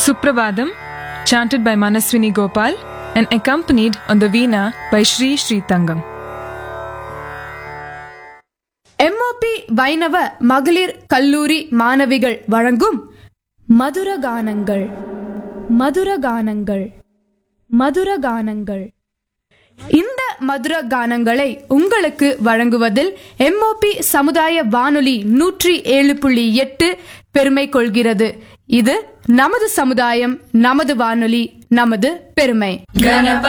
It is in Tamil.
Suprabhadam, chanted by Manaswini Gopal and accompanied on the veena by Sri Sri Tangam. MOP Vaishnav மகளிர் கல்லூரி மாணவிகள் வழங்கும் மதுரகானங்கள் மதுரகானங்கள் மதுரகானங்கள் இந்த மதுர கானங்களை உங்களுக்கு வழங்குவதில் எம்ஓபி சமுதாய வானொலி நூற்றி ஏழு புள்ளி எட்டு பெருமை கொள்கிறது இது நமது சமுதாயம் நமது வானொலி நமது பெருமை